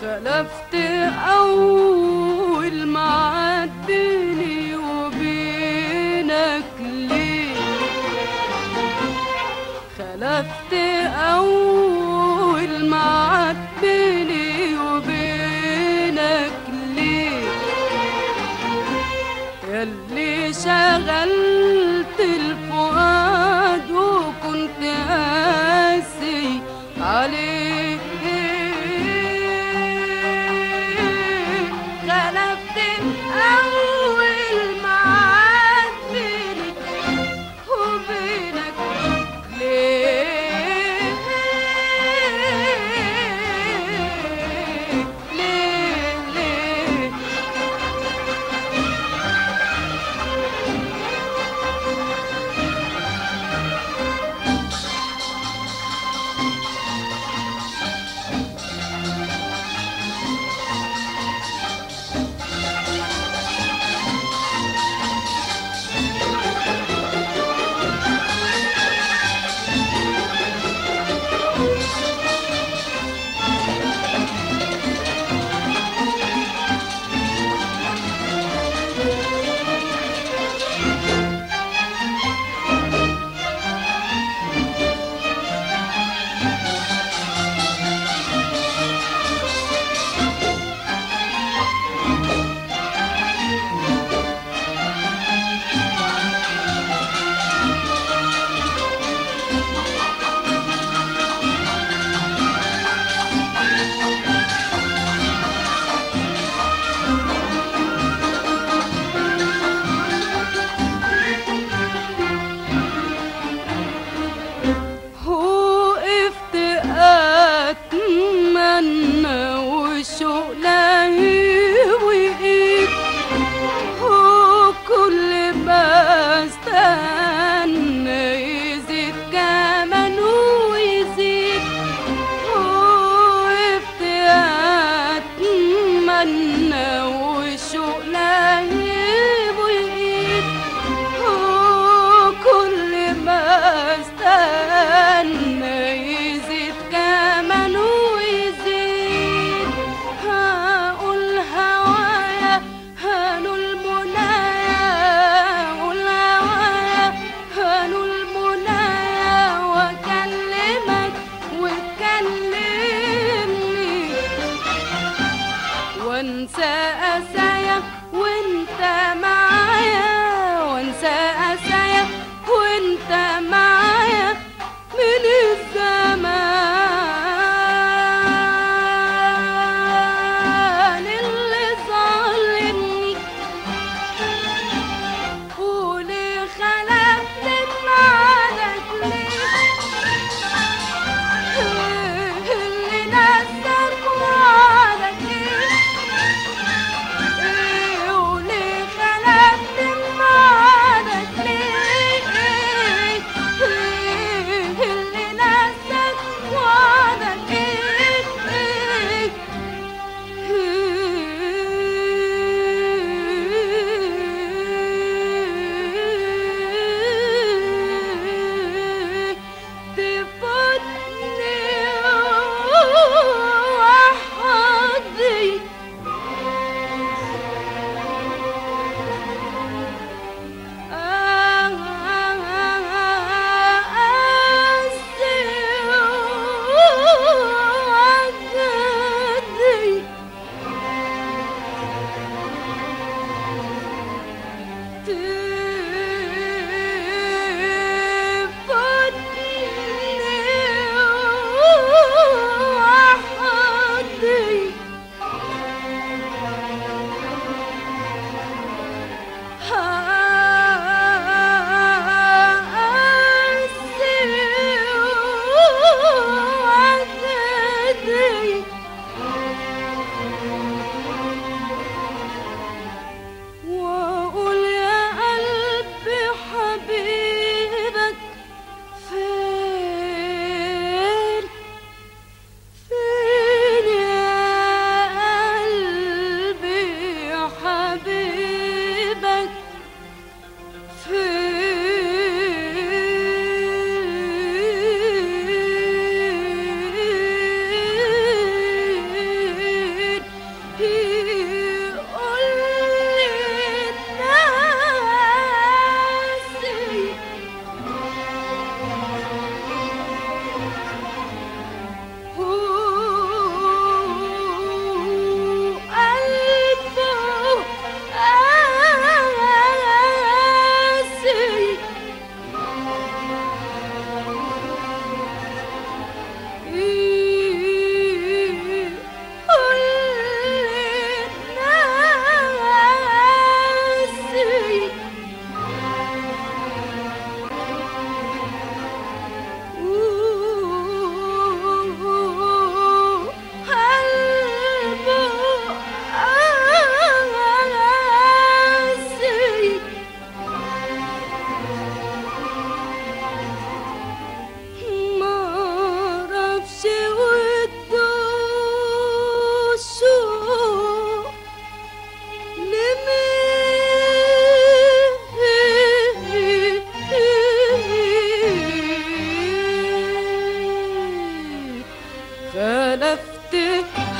خلفت أول معاد بيني وبينك ليه خلفت أول معاد بيني وبينك ليه ياللي شغلت الفؤاد وكنت قاسي عليه غلبت أول معاد بيني وبينك ليه ليه ليه وقفت اتمنى وشوق لهيب ويقيب وكل ما استنى يزيد كمان ويزيد وقفت اتمنى وشوق لهيب ويقيب وكل ما استنى يزيد كمان ويزيد هقول هوايا هانوا المنايا هقول هوايا هانوا المنايا واكلمك وتكلمني وانسى اسايا وانت معايا وانسى اسايا وانت معايا من الزمان اللي ظلمني وليه خلقت معادك ليه اللي نسك وعدك ايه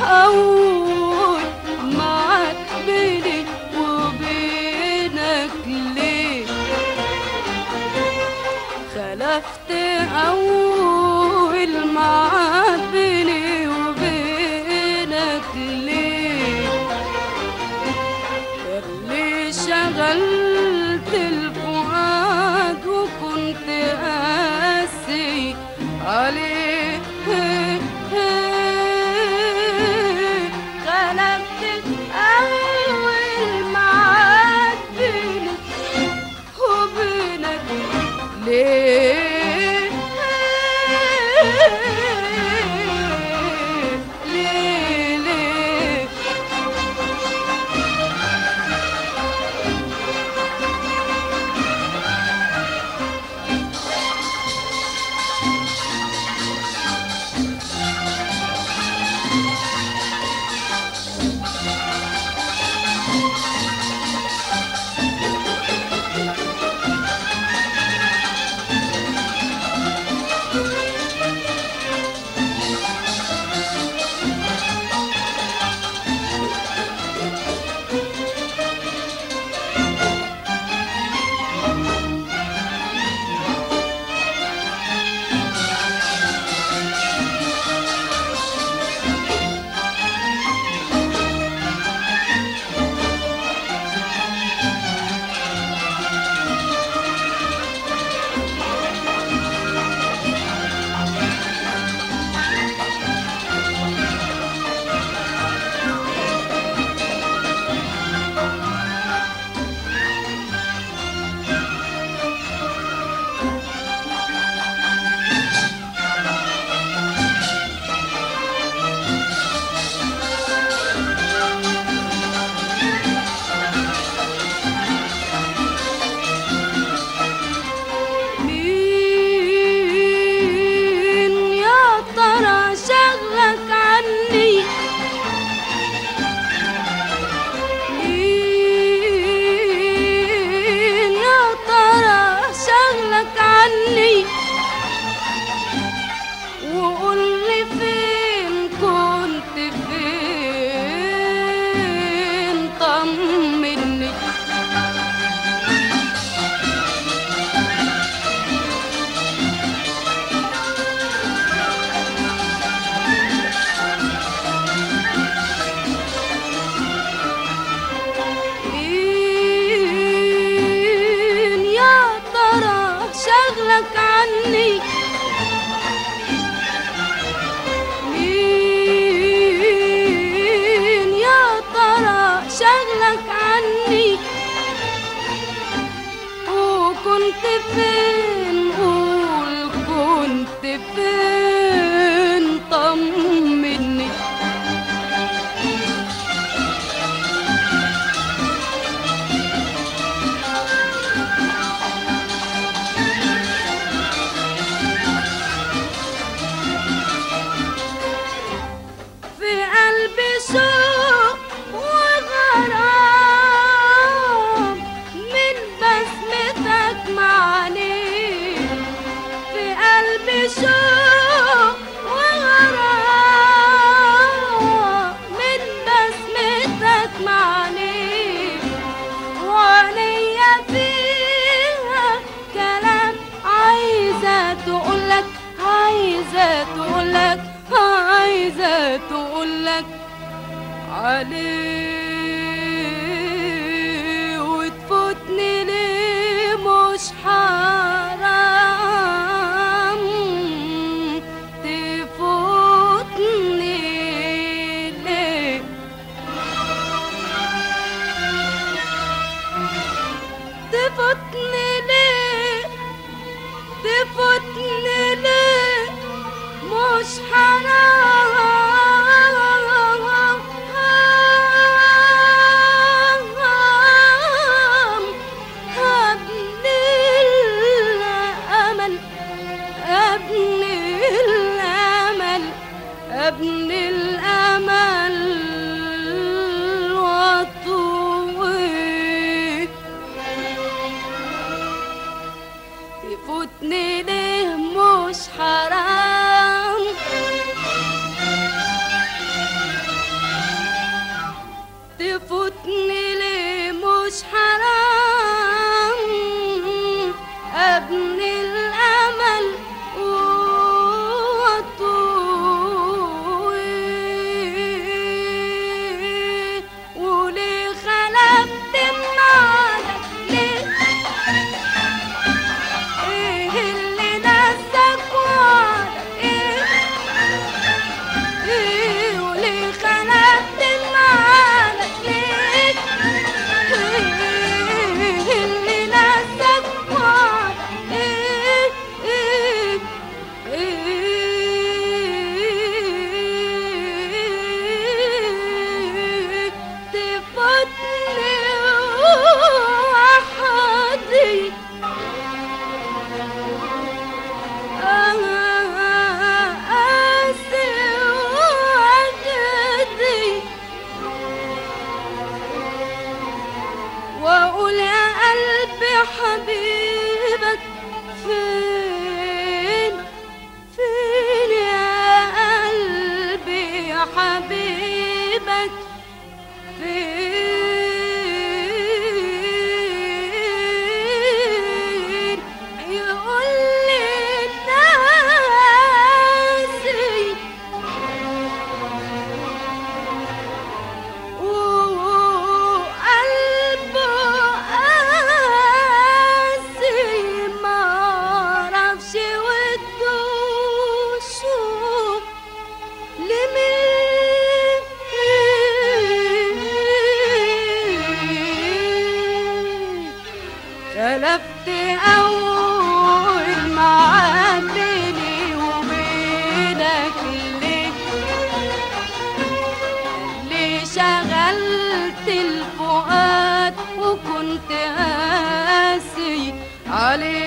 أول معاك بيني وبينك ليه خلفت أول معاك بيني وبينك ليه اللي شغلت الفؤاد وكنت قاسي عليه خلقت أول معاك بيني وبينك ليه ليه ليه مين يا ترى شغلك عني مين يا ترى شغلك عني وقول لي فين كنت فين طمني مين يا ترى شغلك عني مين يا ترى شغلك عني وكنت فين قول كنت فين طمني في قلبي شوق وغرام من بسمتك معني في قلبي شوق وغرام من بسمتك معني وعليا فيها كلام عايزة تقولك عايزة تقولك عايزة تقولك عليه وتفوتني ليه مش حرام تفوتني ليه تفوتني ليه تفوتني ليه مش حرام هبني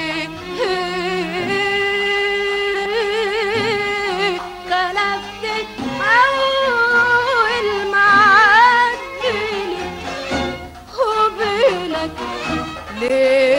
خلفت أول معدني وبينك ليه